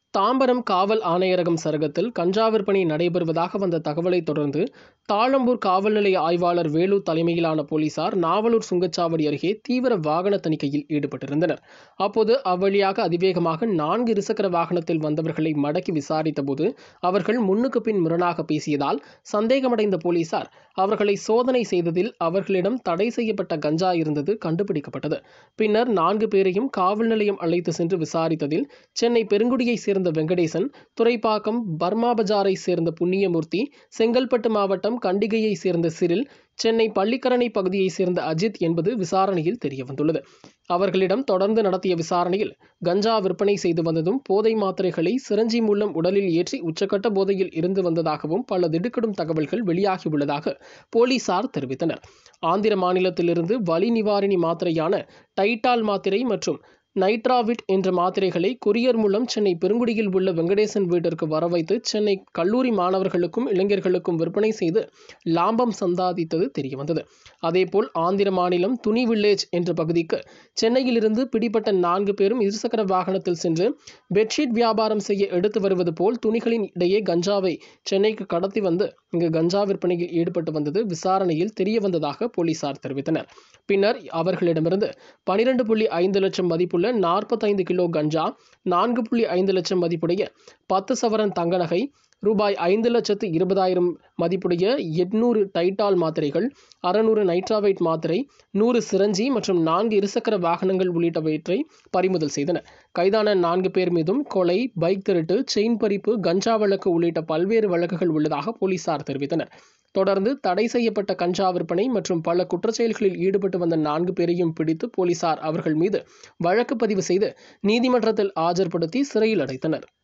தாம்பரம் காவல் ஆணையரகம் சரகத்தில் கஞ்சா விற்பனை நடைபெறுவதாக வந்த தகவலை தொடர்ந்து தாழம்பூர் காவல் நிலைய ஆய்வாளர் வேலு தலைமையிலான போலீசார் நாவலூர் சுங்கச்சாவடி அருகே தீவிர வாகன தணிக்கையில் ஈடுபட்டிருந்தனர் அப்போது அவ்வழியாக அதிவேகமாக நான்கு இருசக்கர வாகனத்தில் வந்தவர்களை மடக்கி விசாரித்தபோது அவர்கள் முன்னுக்கு பின் முரணாக பேசியதால் சந்தேகமடைந்த போலீசார் அவர்களை சோதனை செய்ததில் அவர்களிடம் தடை செய்யப்பட்ட கஞ்சா இருந்தது கண்டுபிடிக்கப்பட்டது பின்னர் நான்கு பேரையும் காவல் நிலையம் அழைத்து சென்று விசாரித்ததில் சென்னை பெருங்குடியை சேர்ந்த வெங்கடேசன் துறைப்பாக்கம் பர்மா பஜாரை சேர்ந்த புண்ணியமூர்த்தி செங்கல்பட்டு மாவட்டம் கண்டிகையை சேர்ந்த சிறில் சென்னை பள்ளிக்கரணை பகுதியை சேர்ந்த அஜித் என்பது விசாரணையில் தெரியவந்துள்ளது அவர்களிடம் தொடர்ந்து நடத்திய விசாரணையில் கஞ்சா விற்பனை செய்து வந்ததும் போதை மாத்திரைகளை சிரஞ்சி மூலம் உடலில் ஏற்றி உச்சக்கட்ட போதையில் இருந்து வந்ததாகவும் பல திடுக்கிடும் தகவல்கள் வெளியாகியுள்ளதாக போலீசார் தெரிவித்தனர் ஆந்திர மாநிலத்திலிருந்து வலி நிவாரணி மாத்திரையான டைட்டால் மாத்திரை மற்றும் நைட்ராவிட் என்ற மாத்திரைகளை கொரியர் மூலம் சென்னை பெருங்குடியில் உள்ள வெங்கடேசன் வீட்டிற்கு வரவைத்து சென்னை கல்லூரி மாணவர்களுக்கும் இளைஞர்களுக்கும் விற்பனை செய்து லாபம் சம்பாதித்தது தெரியவந்தது அதேபோல் ஆந்திர மாநிலம் துணி வில்லேஜ் என்ற பகுதிக்கு சென்னையிலிருந்து பிடிப்பட்ட நான்கு பேரும் இருசக்கர வாகனத்தில் சென்று பெட்ஷீட் வியாபாரம் செய்ய எடுத்து வருவது போல் துணிகளின் இடையே கஞ்சாவை சென்னைக்கு கடத்தி வந்து இங்கு கஞ்சா விற்பனையில் ஈடுபட்டு வந்தது விசாரணையில் தெரிய வந்ததாக போலீசார் தெரிவித்தனர் பின்னர் அவர்களிடமிருந்து பனிரெண்டு புள்ளி ஐந்து லட்சம் மதிப்புள்ள நாற்பத்தைந்து கிலோ கஞ்சா நான்கு புள்ளி ஐந்து லட்சம் மதிப்புடைய பத்து சவரன் தங்க நகை ரூபாய் ஐந்து லட்சத்து இருபதாயிரம் மதிப்புடைய எட்நூறு டைட்டால் மாத்திரைகள் அறநூறு நைட்ராவைட் மாத்திரை நூறு சிரஞ்சி மற்றும் நான்கு இருசக்கர வாகனங்கள் உள்ளிட்டவற்றை பறிமுதல் செய்தனர் கைதான நான்கு பேர் மீதும் கொலை பைக் திருட்டு செயின் பறிப்பு கஞ்சா வழக்கு உள்ளிட்ட பல்வேறு வழக்குகள் உள்ளதாக போலீசார் தெரிவித்தனர் தொடர்ந்து தடை செய்யப்பட்ட கஞ்சா விற்பனை மற்றும் பல குற்றச்செயல்களில் ஈடுபட்டு வந்த நான்கு பேரையும் பிடித்து போலீசார் அவர்கள் மீது வழக்கு பதிவு செய்து நீதிமன்றத்தில் ஆஜர்படுத்தி சிறையில் அடைத்தனர்